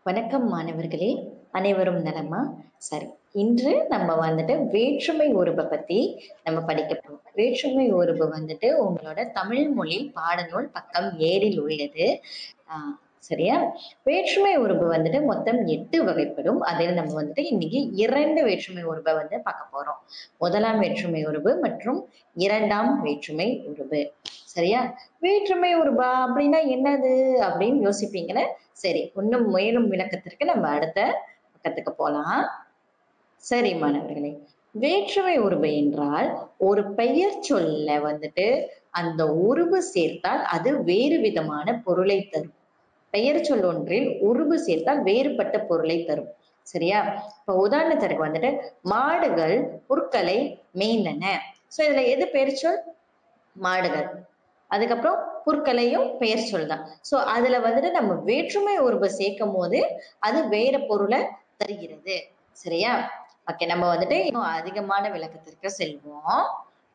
வணக்கம் மாணவர்களே அனைவரும் நலமா சரி இன்று நம்ம வந்துட்டு வேற்றுமை உருபை பத்தி நம்ம படிக்க போறோம் வேற்றுமை உருபு வந்துட்டு உங்களோட தமிழ் மொழி பாடநூல் பக்கம் ஏழில் உள்ளது ஆஹ் சரியா வேற்றுமை உருபு வந்துட்டு மொத்தம் எட்டு வகைப்படும் அதில் நம்ம வந்துட்டு இன்னைக்கு இரண்டு வேற்றுமை உருபை வந்து பார்க்க போறோம் முதலாம் வேற்றுமை உருபு மற்றும் இரண்டாம் வேற்றுமை உருபு சரியா வேற்றுமை உருபா அப்படின்னா என்னது அப்படின்னு யோசிப்பீங்களே சரி இன்னும் மேலும் விளக்கத்திற்கு நம்ம அடுத்த பக்கத்துக்கு போலாம் சரி மாணவர்களே வேற்றுமை உருபு என்றால் ஒரு பெயர் சொல்ல வந்துட்டு அந்த உருபு சேர்த்தால் அது வேறு விதமான பொருளை தரும் பெயர் சொல் ஒன்றில் உருபு சேர்த்தால் வேறுபட்ட பொருளை தரும் சரியா இப்ப உதாரணத்திற்கு வந்துட்டு மாடுகள் புற்களை மேய்ந்தன சோ இதுல எது பெயர் சொல் மாடுகள் அதுக்கப்புறம் புற்களையும் பெயர் சொல் தான் ஸோ அதுல வந்துட்டு நம்ம வேற்றுமை உருபை சேர்க்கும் போது அது வேற பொருளை தருகிறது சரியா ஓகே நம்ம வந்துட்டு இன்னும் அதிகமான விளக்கத்திற்கு செல்வோம்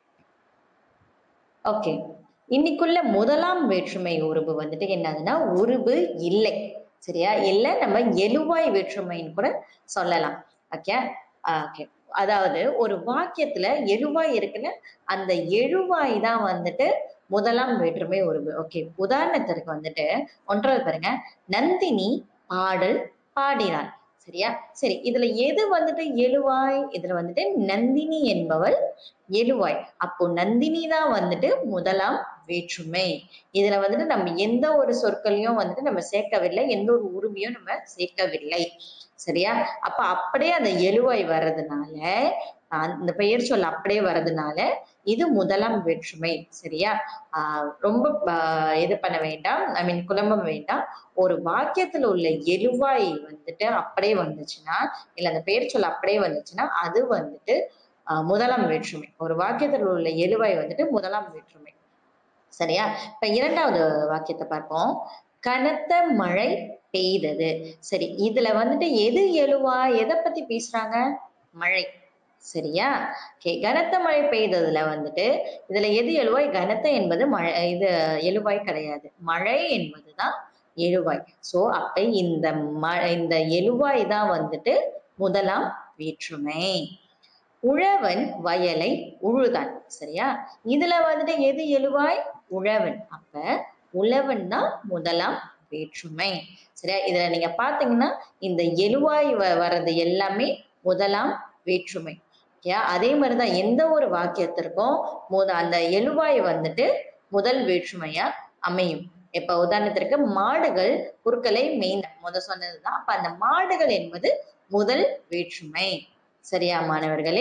ஓகே இன்னைக்குள்ள முதலாம் வேற்றுமை உருபு வந்துட்டு என்னதுன்னா உருபு இல்லை சரியா இல்லை நம்ம எழுவாய் வேற்றுமைன்னு கூட சொல்லலாம் ஓகே ஓகே அதாவது ஒரு வாக்கியத்துல எழுவாய் இருக்குன்னு அந்த எழுவாய் தான் வந்துட்டு முதலாம் வேற்றுமை உருவு ஓகே உதாரணத்திற்கு வந்துட்டு ஒன்றாவது பாருங்க நந்தினி பாடல் பாடினாள் சரியா சரி இதுல எது வந்துட்டு எழுவாய் இதுல வந்துட்டு நந்தினி என்பவள் எழுவாய் அப்போ நந்தினி தான் வந்துட்டு முதலாம் வேற்றுமை இதுல வந்துட்டு நம்ம எந்த ஒரு சொற்களையும் வந்துட்டு நம்ம சேர்க்கவில்லை எந்த ஒரு உருவியும் நம்ம சேர்க்கவில்லை சரியா அப்ப அப்படியே அந்த எழுவாய் வர்றதுனால அந்த பெயர் சொல் அப்படியே வர்றதுனால இது முதலாம் வேற்றுமை சரியா ஆஹ் ரொம்ப இது பண்ண வேண்டாம் ஐ மீன் குழம்ப வேண்டாம் ஒரு வாக்கியத்துல உள்ள எழுவாய் வந்துட்டு அப்படியே வந்துச்சுன்னா இல்ல அந்த பெயர் சொல் அப்படியே வந்துச்சுன்னா அது வந்துட்டு ஆஹ் முதலாம் வேற்றுமை ஒரு வாக்கியத்துல உள்ள எழுவாய் வந்துட்டு முதலாம் வேற்றுமை சரியா இப்ப இரண்டாவது வாக்கியத்தை பார்ப்போம் கனத்த மழை பெய்தது சரி இதுல வந்துட்டு எது எழுவா எதை பத்தி பேசுறாங்க மழை சரியா ஓகே கனத்த மழை பெய்ததுல வந்துட்டு இதுல எது எழுவாய் கனத்த என்பது மழை இது எழுவாய் கிடையாது மழை என்பதுதான் எழுவாய் சோ அப்ப இந்த ம இந்த எழுவாய் தான் வந்துட்டு முதலாம் வேற்றுமை உழவன் வயலை உழுதான் சரியா இதுல வந்துட்டு எது எழுவாய் உழவன் அப்ப உழவன் தான் முதலாம் வேற்றுமை சரியா இதுல நீங்க பாத்தீங்கன்னா இந்த எழுவாய் வர்றது எல்லாமே முதலாம் வேற்றுமை ஓகே அதே மாதிரிதான் எந்த ஒரு வாக்கியத்திற்கும் முத அந்த எழுவாய் வந்துட்டு முதல் வேற்றுமையா அமையும் இப்ப உதாரணத்திற்கு மாடுகள் குறுக்களை மெயின் முத சொன்னதுதான் அப்ப அந்த மாடுகள் என்பது முதல் வேற்றுமை சரியா மாணவர்களே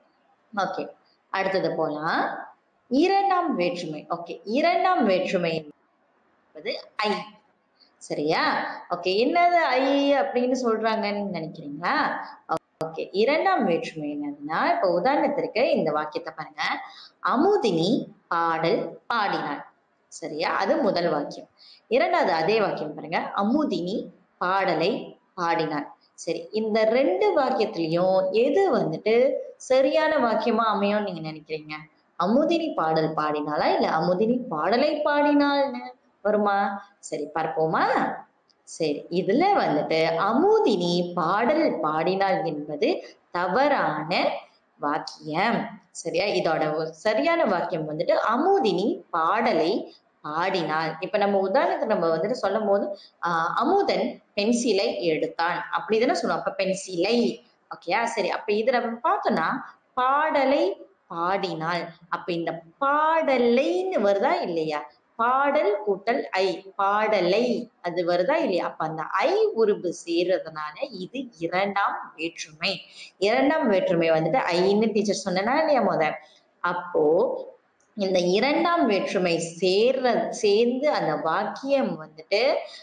ஓகே அடுத்தது போலாம் இரண்டாம் வேற்றுமை ஓகே இரண்டாம் வேற்றுமை என்பது ஐ சரியா ஓகே என்னது ஐ அப்படின்னு சொல்றாங்கன்னு நினைக்கிறீங்களா ஓகே இரண்டாம் வேற்றுமை என்னதுன்னா இப்ப உதாரணத்திற்கு இந்த வாக்கியத்தை பாருங்க அமுதினி பாடல் பாடினாள் சரியா அது முதல் வாக்கியம் இரண்டாவது அதே வாக்கியம் பாருங்க அமுதினி பாடலை பாடினாள் சரி இந்த ரெண்டு வாக்கியத்திலையும் எது வந்துட்டு சரியான வாக்கியமா அமையும் நீங்க நினைக்கிறீங்க அமுதினி பாடல் பாடினாளா இல்ல அமுதினி பாடலை பாடினாள்னு வருமா சரி பார்ப்போமா சரி இதுல வந்துட்டு அமுதினி பாடல் பாடினாள் என்பது தவறான வாக்கியம் சரியா இதோட சரியான வாக்கியம் வந்துட்டு அமுதினி பாடலை பாடினாள் இப்ப நம்ம உதாரணத்துக்கு நம்ம வந்துட்டு சொல்லும் போது ஆஹ் அமுதன் பென்சிலை எடுத்தான் அப்படிதானே சொல்லுவோம் அப்ப பென்சிலை ஓகேயா சரி அப்ப இது நம்ம பார்த்தோம்னா பாடலை பாடினாள் அப்ப இந்த பாடலைன்னு வருதா இல்லையா பாடல் கூட்டல் ஐ பாடலை அது வருதா இல்லையா அப்ப அந்த ஐ உருபு சேர்றதுனால இது இரண்டாம் வேற்றுமை இரண்டாம் வேற்றுமை வந்துட்டு ஐன்னு டீச்சர் சொன்னா இல்லையா முத அப்போ இந்த இரண்டாம் வேற்றுமை சேர்ற சேர்ந்து அந்த வாக்கியம் வந்துட்டு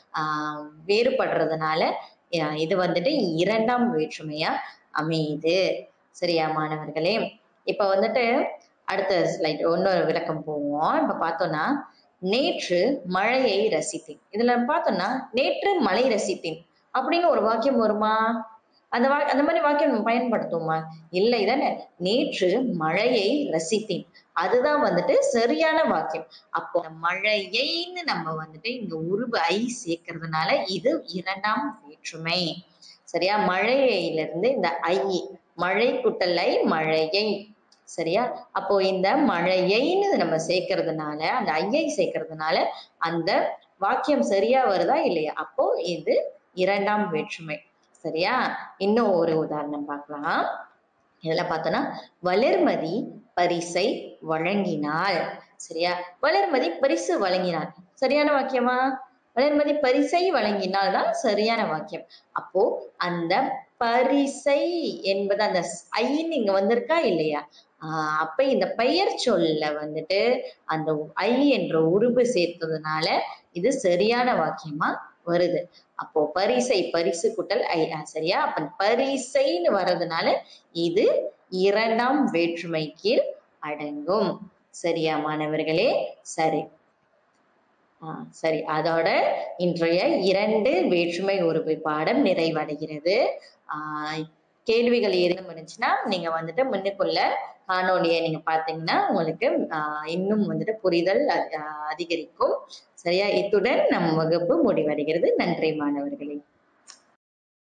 ஆஹ் வேறுபடுறதுனால இது வந்துட்டு இரண்டாம் வேற்றுமையா அமையுது சரியா மாணவர்களே இப்ப வந்துட்டு அடுத்த ஸ்லைட் இன்னொரு விளக்கம் போவோம் இப்ப பார்த்தோம்னா நேற்று மழையை ரசித்தேன் இதுல பார்த்தோம்னா நேற்று மழை ரசித்தேன் அப்படின்னு ஒரு வாக்கியம் வருமா அந்த வா அந்த மாதிரி வாக்கியம் நம்ம பயன்படுத்துவோமா இல்லை தானே நேற்று மழையை ரசித்தேன் அதுதான் வந்துட்டு சரியான வாக்கியம் அப்போ அந்த மழையைன்னு நம்ம வந்துட்டு இங்க உருவு ஐ சேர்க்கறதுனால இது இரண்டாம் வேற்றுமை சரியா மழையிலிருந்து இந்த ஐ மழை குட்டல் ஐ மழையை சரியா அப்போ இந்த மழையைன்னு நம்ம சேர்க்கறதுனால அந்த ஐயை சேர்க்கறதுனால அந்த வாக்கியம் சரியா வருதா இல்லையா அப்போ இது இரண்டாம் வேற்றுமை சரியா இன்னும் ஒரு உதாரணம் பார்க்கலாம் இதுல பார்த்தோன்னா வளர்மதி பரிசை வழங்கினாள் சரியா வளர்மதி பரிசு வழங்கினாள் சரியான வாக்கியமா வளர்மதி பரிசை வழங்கினால் தான் சரியான வாக்கியம் அப்போ அந்த பரிசை என்பது அந்த ஐன்னு இங்க வந்திருக்கா இல்லையா ஆஹ் அப்ப இந்த பெயர் சொல்ல வந்துட்டு அந்த ஐ என்ற உருவு சேர்த்ததுனால இது சரியான வாக்கியமா வருது அப்போ பரிசை பரிசு கூட்டல் ஐ ஆ, சரியா அப்ப பரிசைன்னு வர்றதுனால இது இரண்டாம் வேற்றுமை கீழ் அடங்கும் சரியா மாணவர்களே சரி ஆ, சரி அதோட இன்றைய இரண்டு வேற்றுமை உறுப்பு பாடம் நிறைவடைகிறது ஆஹ் கேள்விகள் ஏதும் இருந்துச்சுன்னா நீங்க வந்துட்டு முன்னுக்குள்ள காணொலியை நீங்க பாத்தீங்கன்னா உங்களுக்கு ஆஹ் இன்னும் வந்துட்டு புரிதல் அ- ஆஹ் அதிகரிக்கும் சரியா இத்துடன் நம் வகுப்பு முடிவடைகிறது நன்றி மாணவர்களே